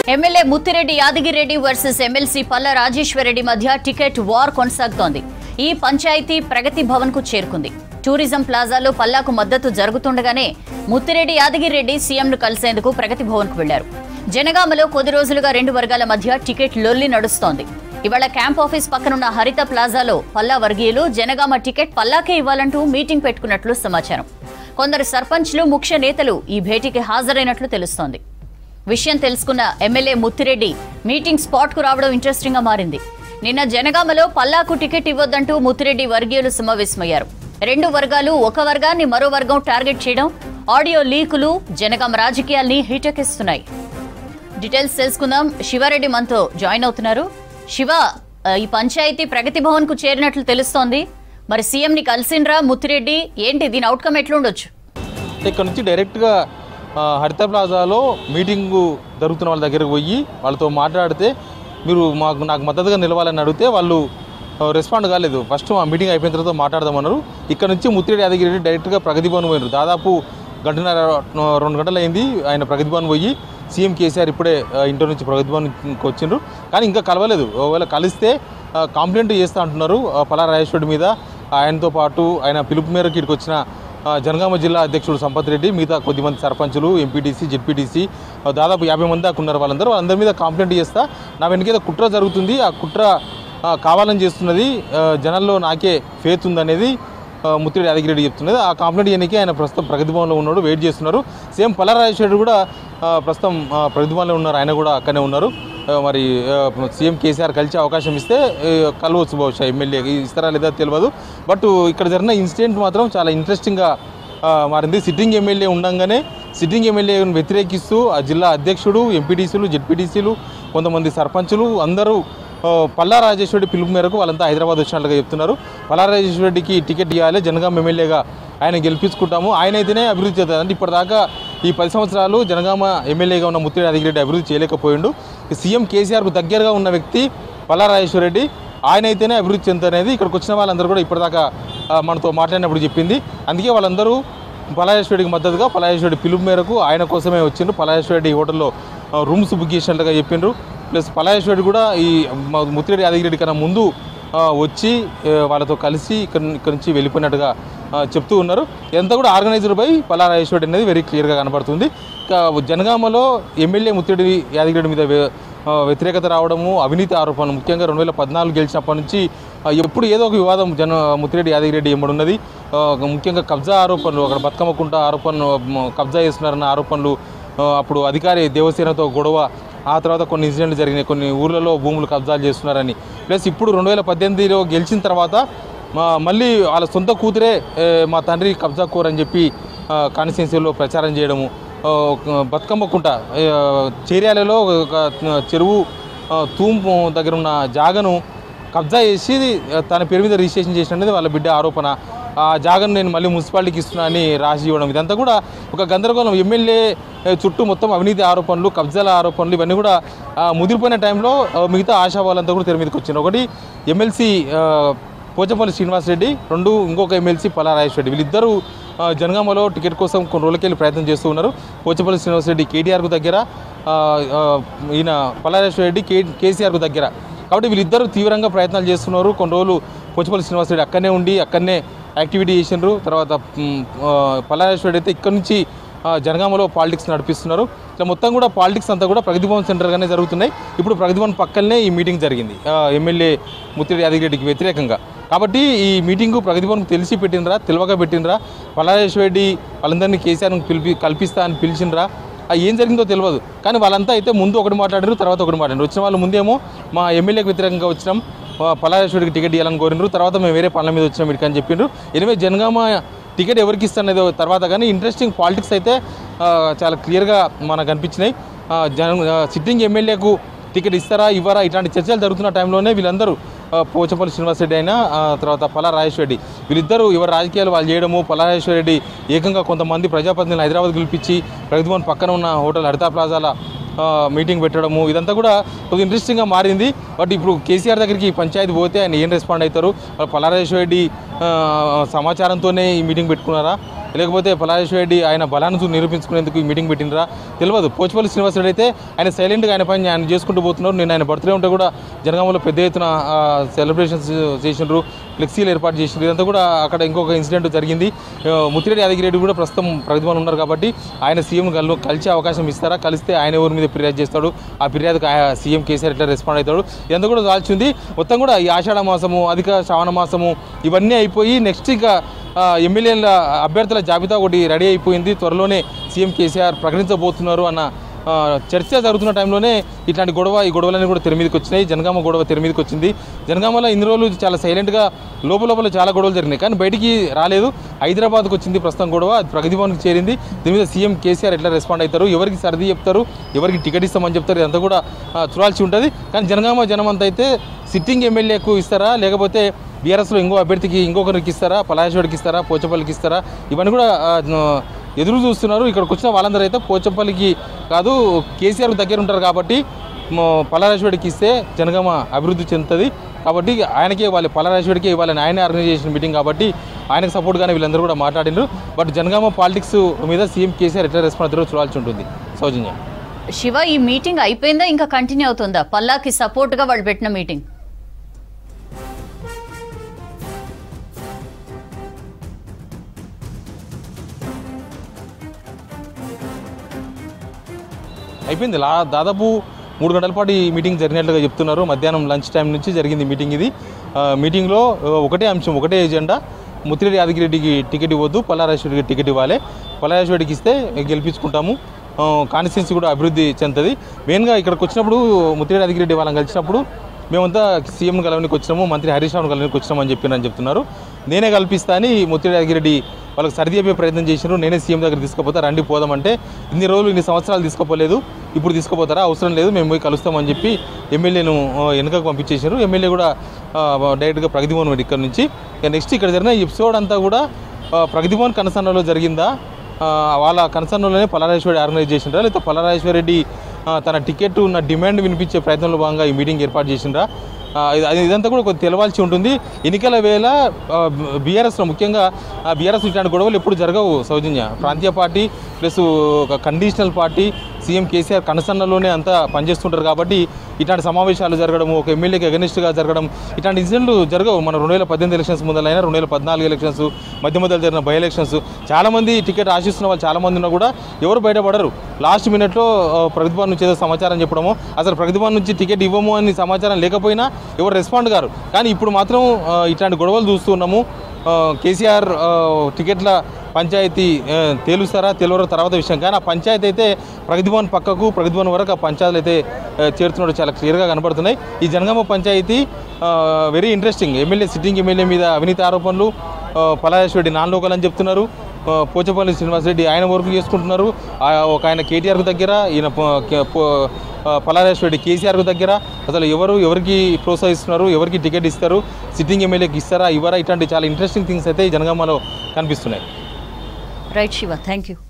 MLA Muthireddy Yadagireddy versus MLC Palla Rajeshwar Reddy మధ్య ticket war కొనసాగుతోంది ఈ పంచాయతీ ప్రగతి భవన్ కు చేరుకుంది టూరిజం ప్లాజాలో పల్లాకు మద్దతు జరుగుతుండగానే ముత్తిరెడ్డి యాదగిరెడ్డి సీఎంను కలిసేందుకు ప్రగతి భవన్ కు వెళ్లారు జనగామలో కొద్ది రోజులుగా రెండు వర్గాల మధ్య టికెట్ లొల్లి నడుస్తోంది ఇవాళ క్యాంప్ ఆఫీస్ పక్కనున్న హరిత ప్లాజాలో పల్లా వర్గీయులు జనగామ టికెట్ పల్లాకే ఇవ్వాలంటూ మీటింగ్ పెట్టుకున్నట్లు సమాచారం కొందరు సర్పంచ్లు ముఖ్య నేతలు ఈ భేటీకి హాజరైనట్లు తెలుస్తోంది విషయం తెలుసుకున్న ఎమ్మెల్యే ముత్తిరెడ్డి మీటింగ్ స్పాట్ కు రావడం ఇంట్రెస్టింగ్ గా మారింది నిన్న జనగామలో పల్లాకు టికెట్ ఇవ్వొద్దంటూ ముత్తిరెడ్డి వర్గీయులు సమావేశమయ్యారు రెండు వర్గాలు ఒక వర్గాన్ని మరో వర్గం టార్గెట్ చేయడం ఆడియో లీకులు జనగామ రాజకీయాల్ని హీటెక్కిస్తున్నాయి డీటెయిల్స్ తెలుసుకుందాం శివారెడ్డి మనతో జాయిన్ అవుతున్నారు శివ ఆ, ఈ పంచాయతీ ప్రగతి భవన్ కు చేరినట్లు తెలుస్తోంది మరి సీఎం ని కలిసిండ్రా ముత్తిరెడ్డి ఏంటి దీని అవుట్కమ్ ఎట్లుండొచ్చు ఇక్కడ నుంచి డైరెక్ట్గా ఆ, హరిత ప్లాజాలో మీటింగు జరుగుతున్న వాళ్ళ దగ్గరికి పోయి వాళ్ళతో మాట్లాడితే మీరు మాకు నాకు మద్దతుగా నిలవాలని అడిగితే వాళ్ళు ఆ, రెస్పాండ్ కాలేదు ఫస్ట్ ఆ మీటింగ్ అయిపోయిన తర్వాత మాట్లాడదామన్నారు ఇక్కడ నుంచి ముత్తిరెడ్డి యాదగిరి డైరెక్ట్గా ప్రగతి భవన్ పోయినారు దాదాపు గంటన్నర ఆ, రెండు గంటలు అయింది ఆయన ప్రగతి భవన్ పోయి సీఎం కేసీఆర్ ఇప్పుడే ఆ, ఇంటర్ నుంచి ప్రగతి భవన్కి వచ్చిండ్రు కానీ ఇంకా కలవలేదు ఒకవేళ కలిస్తే ఆ, కంప్లైంట్ చేస్తా అంటున్నారు ఆ, పలా రాజేశ్వరుడి మీద ఆయనతో పాటు ఆయన పిలుపు మేరకు ఇక్కడికి వచ్చిన ఆ, జనగామ జిల్లా అధ్యక్షుడు సంపత్ రెడ్డి మిగతా కొద్దిమంది సర్పంచులు ఎంపీటీసీ జెడ్పీటీసీ ఆ, దాదాపు యాభై మంది దాకా ఉన్నారు వాళ్ళందరూ వాళ్ళందరి మీద కంప్లైంట్ చేస్తా నా వెనకేదో కుట్ర జరుగుతుంది ఆ కుట్ర ఆ, కావాలని చేస్తున్నది ఆ, జనాల్లో నాకే ఫేత్ ఉందనేది ఆ, ముత్తిరెడ్డి యాదగిరెడ్డి చెప్తున్నది ఆ కంప్లైంట్ చేయడానికి ఆయన ప్రస్తుతం ప్రగతి భవన్లో ఉన్నాడు వెయిట్ చేస్తున్నారు సేమ్ పల్లారాజేశ్వరుడు కూడా ఆ, ప్రస్తుతం ఆ, ప్రగతి భవన్లో ఉన్నారు ఆయన కూడా అక్కడనే ఉన్నారు ఆ, మరి ఆ, సీఎం కేసీఆర్ కలిసే అవకాశం ఇస్తే ఆ, కలవచ్చు బహుశా ఎమ్మెల్యే ఇస్తారా లేదా తెలియదు బట్ ఇక్కడ జరిగిన ఇన్సిడెంట్ మాత్రం చాలా ఇంట్రెస్టింగ్గా ఆ, మారింది సిట్టింగ్ ఎమ్మెల్యే ఉండగానే సిట్టింగ్ ఎమ్మెల్యేను వ్యతిరేకిస్తూ ఆ జిల్లా అధ్యక్షుడు ఎంపీటీసీలు జెడ్పీటీసీలు కొంతమంది సర్పంచులు అందరూ ఆ, పల్లా రాజేశ్వరి పిలుపు మేరకు వాళ్ళంతా హైదరాబాద్ వచ్చినట్లుగా చెప్తున్నారు పల్లా రాజేశ్వరెడ్డికి టికెట్ ఇవ్వాలి జనగామ ఎమ్మెల్యేగా ఆయన గెలిపించుకుంటాము ఆయన అయితేనే అభివృద్ధి చేస్తారు అంటే ఇప్పటిదాకా ఈ పది సంవత్సరాలు జనగామ ఎమ్మెల్యేగా ఉన్న ముత్తిరెడ్డి యాదగిరెడ్డి అభివృద్ధి చేయలేకపోయిండు ఈ సీఎం కేసీఆర్కు దగ్గరగా ఉన్న వ్యక్తి పల్లా రాజేశ్వరరెడ్డి ఆయన అయితేనే అభివృద్ధి చెందుతారనేది ఇక్కడికి వచ్చిన వాళ్ళందరూ కూడా ఇప్పటిదాకా ఆ, మనతో మాట్లాడినప్పుడు చెప్పింది అందుకే వాళ్ళందరూ పలాయేశ్వరుడికి మద్దతుగా పలాయేశ్వరుడి పిలుపు మేరకు ఆయన కోసమే వచ్చిండ్రు పలాయేశ్వరుడి హోటల్లో ఆ, రూమ్స్ బుక్ చేసినట్లుగా చెప్పిండ్రు ప్లస్ పలాయేశ్వరుడు కూడా ఈ మ- ముత్తిరెడ్డి యాదగిరెడ్డి కన్నా ముందు ఆ, వచ్చి ఆ, వాళ్ళతో కలిసి ఇక్కడ ఇక్కడ నుంచి వెళ్ళిపోయినట్టుగా ఆ, చెప్తూ ఉన్నారు ఇదంతా కూడా ఆర్గనైజర్ బై పలారాజేశ్వరుడు అనేది వెరీ క్లియర్గా కనబడుతుంది ఇంకా జనగామలో ఎమ్మెల్యే ముత్తిరెడ్డి యాదగిరెడ్డి మీద వ్య- ఆ, వ్యతిరేకత రావడము అవినీతి ఆరోపణలు ముఖ్యంగా రెండు వేల పద్నాలుగు గెలిచినప్పటి నుంచి ఆ, ఎప్పుడు ఏదో ఒక వివాదం జన ముత్తిరెడ్డి యాదగిరెడ్డి ఎమ్మడున్నది ఆ, ముఖ్యంగా కబ్జా ఆరోపణలు అక్కడ బతుకమ్మకుంట ఆరోపణలు మ, కబ్జా చేస్తున్నారన్న ఆరోపణలు ఆ, అప్పుడు అధికారి దేవసేనతో గొడవ ఆ తర్వాత కొన్ని ఇన్సిడెంట్లు జరిగినాయి కొన్ని ఊర్లలో భూములు కబ్జాలు చేస్తున్నారని ప్లస్ ఇప్పుడు రెండు వేల పద్దెనిమిదిలో గెలిచిన తర్వాత మా మళ్ళీ వాళ్ళ సొంత కూతురే ఏ, మా తండ్రి కబ్జా కోరని చెప్పి కాన్స్టిట్యున్సీలో ప్రచారం చేయడము ఆ, ఒక బతుకమ్మకుంట ఏ, చేర్యాలలో ఒక చెరువు ఆ, తూంపు దగ్గర ఉన్న జాగను కబ్జా చేసి ఆ, తన పేరు మీద రిజిస్ట్రేషన్ చేసినది వాళ్ళ బిడ్డ ఆరోపణ ఆ జాగను నేను మళ్ళీ మున్సిపాలిటీకి ఇస్తున్నా అని రాసి ఇవ్వడం ఇదంతా కూడా ఒక గందరగోళం ఎమ్మెల్యే ఏ, చుట్టూ మొత్తం అవినీతి ఆరోపణలు కబ్జాల ఆరోపణలు ఇవన్నీ కూడా ఆ, ముదిరిపోయిన టైంలో ఆ, మిగతా ఆశా వాళ్ళంతా కూడా తెర మీదకి వచ్చింది ఒకటి ఎమ్మెల్సీ పోచపల్లి శ్రీనివాసరెడ్డి రెండు ఇంకొక ఎమ్మెల్సీ పల్లారాజేశ్వర రెడ్డి వీళ్ళిద్దరూ ఆ, జనగామలో టికెట్ కోసం కొన్ని రోజులకెళ్ళి ప్రయత్నం చేస్తూ ఉన్నారు పోచపల్లి శ్రీనివాసరెడ్డి కేటీఆర్కు దగ్గర ఆ, ఆ, ఈయన పల్లారాజేశ్వర రెడ్డి కే కేసీఆర్కు దగ్గర కాబట్టి వీళ్ళిద్దరూ తీవ్రంగా ప్రయత్నాలు చేస్తున్నారు కొన్ని రోజులు పోచపల్లి శ్రీనివాసరెడ్డి అక్కడనే ఉండి అక్కడనే యాక్టివిటీ చేసినారు తర్వాత మ్, ఆ, పల్లారాజేశ్వర రెడ్డి అయితే ఇక్కడ నుంచి ఆ, జనగామలో పాలిటిక్స్ నడిపిస్తున్నారు ఇట్లా మొత్తం కూడా పాలిటిక్స్ అంతా కూడా ప్రగతి భవన్ సెంటర్గానే జరుగుతున్నాయి ఇప్పుడు ప్రగతి భవన్ పక్కనే ఈ మీటింగ్ జరిగింది ఆ, ఎమ్మెల్యే ముత్తిరెడ్డి యాదగిరెడ్డికి వ్యతిరేకంగా కాబట్టి ఈ మీటింగు ప్రగతి భవన్కు తెలిసి పెట్టినరా తెలియక పెట్టినరా పల్లారేశ్వర రెడ్డి వాళ్ళందరినీ కేసీఆర్ను పిలిపి కల్పిస్తా అని పిలిచినరా ఆ ఏం జరిగిందో తెలియదు కానీ వాళ్ళంతా అయితే ముందు ఒకటి మాట్లాడారు తర్వాత ఒకటి మాట్లాడారు వచ్చిన వాళ్ళు ముందేమో మా ఎమ్మెల్యేకి వ్యతిరేకంగా వచ్చినాం పలారేశ్వరికి టికెట్ ఇవ్వాలని కోరినారు తర్వాత మేము వేరే పనుల మీద వచ్చినాం ఇక్కడికి అని చెప్పిండ్రు ఎనివే జనగామ టికెట్ ఎవరికి ఇస్తానేదో తర్వాత కానీ ఇంట్రెస్టింగ్ పాలిటిక్స్ అయితే ఆ, చాలా క్లియర్గా మనకు అనిపించినాయి ఆ, జన ఆ, సిట్టింగ్ ఎమ్మెల్యేకు టికెట్ ఇస్తారా ఇవ్వరా ఇట్లాంటి చర్చలు జరుగుతున్న టైంలోనే వీళ్ళందరూ ఆ, పోచపల్లి శ్రీనివాసరెడ్డి అయినా ఆ, తర్వాత పల్లా రాజేశ్వరరెడ్డి వీళ్ళిద్దరూ ఎవరు రాజకీయాలు వాళ్ళు చేయడము పల్లా రాజేశ్వరరెడ్డి ఏకంగా కొంతమంది ప్రజాప్రతినిధులు హైదరాబాద్ పిలిపించి ప్రగతి భవన్ పక్కన ఉన్న హోటల్ హరితా ప్లాజాల ఆ, మీటింగ్ పెట్టడము ఇదంతా కూడా కొద్దిగా ఇంట్రెస్టింగ్గా మారింది బట్ ఇప్పుడు కేసీఆర్ దగ్గరికి ఈ పంచాయతీ పోతే ఆయన ఏం రెస్పాండ్ అవుతారు వాళ్ళ పల్లారాజేశ్వర రెడ్డి ఆ, సమాచారంతోనే ఈ మీటింగ్ పెట్టుకున్నారా లేకపోతే పలాశ్వర రెడ్డి ఆయన బలాన్ని చూ- నిరూపించుకునేందుకు ఈ మీటింగ్ పెట్టినరా తెలియదు పోచపల్లి శ్రీనివాసరెడ్డి అయితే ఆయన సైలెంట్గా ఆయన పని ఆయన చేసుకుంటూ పోతున్నారు నేను ఆయన బర్త్డే ఉంటే కూడా జనగామలో పెద్ద ఎత్తున సెలబ్రేషన్స్ చేసినారు ఫ్లెక్సీలు ఏర్పాటు చేసినారు ఇదంతా కూడా అక్కడ ఇంకొక ఇన్సిడెంట్ జరిగింది ఆ, ముత్తిరెడ్డి యాదగిరెడ్డి కూడా ప్రస్తుతం ప్రతిభవన్ ఉన్నారు కాబట్టి ఆయన సీఎం కలు కలిసే అవకాశం ఇస్తారా కలిస్తే ఆయన ఎవరి మీద ఫిర్యాదు చేస్తాడు ఆ ఫిర్యాదుకు ఆ సీఎం కేసీఆర్ ఎట్లా రెస్పాండ్ అవుతాడు ఇదంతా కూడా దాల్చింది మొత్తం కూడా ఈ ఆషాఢ మాసము అధిక శ్రావణ మాసము ఇవన్నీ అయిపోయి నెక్స్ట్ ఇక ఆ, ఎమ్మెల్యేల అభ్యర్థుల జాబితా ఒకటి రెడీ అయిపోయింది త్వరలోనే సీఎం కేసీఆర్ ప్రకటించబోతున్నారు అన్న ఆ, చర్చ జరుగుతున్న టైంలోనే ఇట్లాంటి గొడవ ఈ గొడవలన్నీ కూడా తెర మీదకి వచ్చినాయి జనగామ గొడవ తెర మీదకి వచ్చింది జనగామలో ఇన్ని రోజులు చాలా సైలెంట్గా లోపల లోపల చాలా గొడవలు జరిగినాయి కానీ బయటికి రాలేదు హైదరాబాద్కు వచ్చింది ప్రస్తుతం గొడవ అది ప్రగతి భవన్కి చేరింది దీని మీద సీఎం కేసీఆర్ ఎట్లా రెస్పాండ్ అవుతారు ఎవరికి సర్ది చెప్తారు ఎవరికి టికెట్ ఇస్తామని చెప్తారు ఇదంతా కూడా ఆ, చూడాల్సి ఉంటుంది కానీ జనగామ జనం అంతా అయితే సిట్టింగ్ ఎమ్మెల్యేకు ఇస్తారా లేకపోతే బీఆర్ఎస్లో ఇంకో అభ్యర్థికి ఇంకొకరికి ఇస్తారా పలాయేశ్వరికి ఇస్తారా పోచపల్లికి ఇస్తారా ఇవన్నీ కూడా ఆ, న- ఎదురు చూస్తున్నారు ఇక్కడికి వచ్చిన వాళ్ళందరూ అయితే పోచపల్లికి కాదు కేసీఆర్ దగ్గర ఉంటారు కాబట్టి పలారేశ్వరికి ఇస్తే జనగామ అభివృద్ధి చెందుతుంది కాబట్టి ఆయనకే ఇవ్వాలి పలారేశ్వరికి ఇవ్వాలని ఆయనే ఆర్గనైజ్ చేసిన మీటింగ్ కాబట్టి ఆయనకు సపోర్ట్గానే వీళ్ళందరూ కూడా మాట్లాడినారు బట్ జనగామ పాలిటిక్స్ మీద సీఎం కేసీఆర్ ఎట్లా రెస్పాన్స్ అవుతారో చూడాల్సి ఉంటుంది సౌజన్య శివ ఈ మీటింగ్ అయిపోయిందా ఇంకా కంటిన్యూ అవుతుందా పల్లాకి సపోర్ట్గా వాళ్ళు పెట్టిన మీటింగ్ అయిపోయింది లా దాదాపు మూడు గంటల పాటు ఈ మీటింగ్ జరిగినట్లుగా చెప్తున్నారు మధ్యాహ్నం లంచ్ టైం నుంచి జరిగింది మీటింగ్ ఇది ఆ, మీటింగ్లో ఆ, ఒకటే అంశం ఒకటే ఎజెండా ముత్తిరెడ్డి యాదగిరెడ్డికి టికెట్ ఇవ్వద్దు పల్లారాశ్వరికి టికెట్ ఇవ్వాలి పల్లారాశ్వరికి ఇస్తే గెలిపించుకుంటాము కాన్స్టిట్యున్సీ కూడా అభివృద్ధి చెందుతుంది మెయిన్గా ఇక్కడికి వచ్చినప్పుడు ముత్తిరెడ్డి యాదగిరెడ్డి వాళ్ళని కలిసినప్పుడు మేమంతా సీఎం కలవనికి వచ్చినాము మంత్రి హరీష్ రావు కలవనికి వచ్చినామని చెప్పినని చెప్తున్నారు నేనే కల్పిస్తా అని ముత్తిరెడ్డి యాదగిరెడ్డి వాళ్ళకి సర్ది చెప్పే ప్రయత్నం చేసినారు నేనే సీఎం దగ్గర తీసుకుపోతా రండి పోదామంటే ఇన్ని రోజులు ఇన్ని సంవత్సరాలు తీసుకుపోలేదు ఇప్పుడు తీసుకుపోతారా అవసరం లేదు మేము పోయి కలుస్తామని చెప్పి ఎమ్మెల్యేను ఆ, వెనుకకు పంపించేశారు ఎమ్మెల్యే కూడా ఆ, డైరెక్ట్గా ప్రగతి భవన్ ఇక్కడ నుంచి ఇక నెక్స్ట్ ఇక్కడ జరిగిన ఈ ఎపిసోడ్ అంతా కూడా ఆ, ప్రగతి భవన్ కనసన్నలో జరిగిందా ఆ, వాళ్ళ కనసన్నలోనే పలారాజేశ్వరి ఆర్గనైజ్ చేసిండ్రా లేకపోతే పలారాజేశ్వర రెడ్డి ఆ, తన టికెట్ ఉన్న డిమాండ్ వినిపించే ప్రయత్నంలో భాగంగా ఈ మీటింగ్ ఏర్పాటు చేసిండ్రా ఆ, ఇది- అది ఇదంతా కూడా కొంచెం తెలవాల్సి ఉంటుంది ఎన్నికల వేళ బీఆర్ఎస్లో ముఖ్యంగా బీఆర్ఎస్ ఇట్లాంటి గొడవలు ఎప్పుడు జరగవు సౌజన్య ప్రాంతీయ పార్టీ ప్లస్ ఒక కండిషనల్ పార్టీ సీఎం కేసీఆర్ కనసన్నలోనే అంతా పనిచేస్తుంటారు కాబట్టి ఇట్లాంటి సమావేశాలు జరగడం ఒక ఎమ్మెల్యేకి అగనిస్ట్గా జరగడం ఇట్లాంటి ఇన్సిడెంట్లు జరగవు మన రెండు వేల పద్దెనిమిది ఎలక్షన్స్ ముందరైనా రెండు వేల పద్నాలుగు ఎలక్షన్స్ మధ్య మధ్యలో జరిగిన బై ఎలక్షన్స్ చాలామంది టికెట్ ఆశిస్తున్న వాళ్ళు చాలామంది ఉన్నా కూడా ఎవరు బయటపడరు లాస్ట్ మినిట్లో ప్రతిభవన్ నుంచి ఏదో సమాచారం చెప్పడము అసలు ప్రతిభవన్ నుంచి టికెట్ ఇవ్వము అని సమాచారం లేకపోయినా ఎవరు రెస్పాండ్ గారు కానీ ఇప్పుడు మాత్రం ఆ, ఇట్లాంటి గొడవలు చూస్తూ ఉన్నాము ఆ, కేసీఆర్ ఆ, టికెట్ల పంచాయతీ ఆ, తేలుస్తారా తెలియరో తర్వాత విషయం కానీ ఆ పంచాయతీ అయితే ప్రగతి భవన్ పక్కకు ప్రగతి భవన్ వరకు ఆ పంచాయతీలు అయితే ఆ, చేరుతున్నట్టు చాలా క్లియర్గా కనబడుతున్నాయి ఈ Jangaon panchayat very interesting MLA sitting MLA మీద అవినీతి ఆరోపణలు ఆ, పలాయేశ్వరెడ్డి నాన్ లోకల్ అని చెప్తున్నారు ఆ, పోచపల్లి శ్రీనివాసరెడ్డి ఆయన వర్క్ చేసుకుంటున్నారు ఆ, ఒక ఆయన కేటీఆర్కు దగ్గర ఈయన ప- కే- పో- ఆ, పలారేశ్వరెడ్డి కేసీఆర్కు దగ్గర అసలు ఎవరు ఎవరికి ప్రోత్సహిస్తున్నారు ఎవరికి టికెట్ ఇస్తారు సిట్టింగ్ ఎమ్మెల్యేకి ఇస్తారా ఇవ్వరా ఇట్లాంటి చాలా ఇంట్రెస్టింగ్ థింగ్స్ అయితే ఈ జనగామలో కనిపిస్తున్నాయి రైట్ శివ థ్యాంక్ యూ